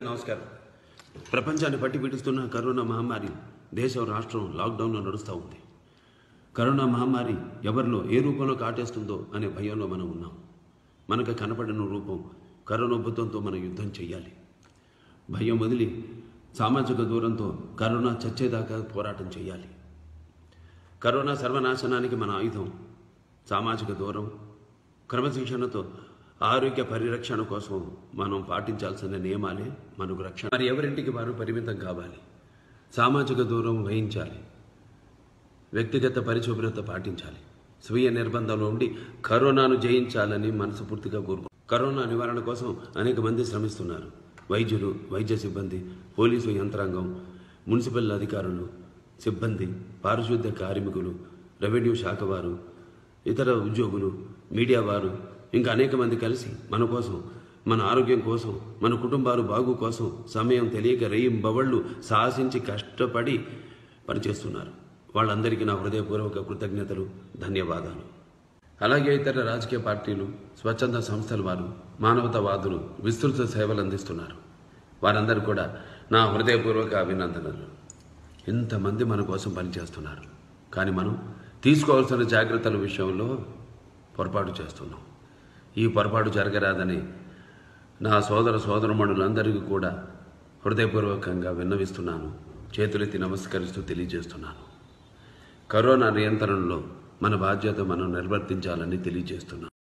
నమస్కారం ప్రపంచాన్ని పట్టి పీడిస్తున్న కరోనా మహమ్మారి దేశం రాష్ట్రం లాక్డౌన్లో నడుస్తూ ఉంది కరోనా మహమ్మారి ఎవరిలో ఏ రూపంలో కాటేస్తుందో అనే భయంలో మనం ఉన్నాం మనకు కనపడిన రూపం కరోనా భూతంతో మనం యుద్ధం చేయాలి భయం వదిలి సామాజిక దూరంతో కరోనా చచ్చేదాకా పోరాటం చేయాలి కరోనా సర్వనాశనానికి మన ఆయుధం సామాజిక దూరం క్రమశిక్షణతో ఆరోగ్య పరిరక్షణ కోసం మనం పాటించాల్సిన నియమాలే మనకు రక్షణ మరి ఎవరింటికి వారు పరిమితం కావాలి సామాజిక దూరం వహించాలి వ్యక్తిగత పరిశుభ్రత పాటించాలి స్వీయ నిర్బంధంలో ఉండి కరోనాను జయించాలని మనస్ఫూర్తిగా కోరుకు కరోనా నివారణ కోసం అనేక మంది శ్రమిస్తున్నారు వైద్యులు వైద్య సిబ్బంది పోలీసు యంత్రాంగం మున్సిపల్ అధికారులు సిబ్బంది పారిశుద్ధ్య కార్మికులు రెవెన్యూ శాఖ వారు ఇతర ఉద్యోగులు మీడియా వారు ఇంకా అనేక మంది కలిసి మన కోసం మన ఆరోగ్యం కోసం మన కుటుంబాలు బాగు కోసం సమయం తెలియక రేయింబవళ్ళు సాహసించి కష్టపడి పనిచేస్తున్నారు వాళ్ళందరికీ నా హృదయపూర్వక కృతజ్ఞతలు ధన్యవాదాలు అలాగే ఇతర రాజకీయ పార్టీలు స్వచ్ఛంద సంస్థల వారు మానవతావాదులు విస్తృత సేవలు అందిస్తున్నారు వారందరూ కూడా నా హృదయపూర్వక అభినందనలు ఇంతమంది మన కోసం పనిచేస్తున్నారు కానీ మనం తీసుకోవాల్సిన జాగ్రత్తల విషయంలో పొరపాటు చేస్తున్నాం ఈ పొరపాటు జరగరాదని నా సోదర సోదరమణులందరికీ కూడా హృదయపూర్వకంగా విన్నవిస్తున్నాను చేతులెత్తి నమస్కరిస్తూ తెలియజేస్తున్నాను కరోనా నియంత్రణలో మన బాధ్యత మనం నిర్వర్తించాలని తెలియజేస్తున్నాను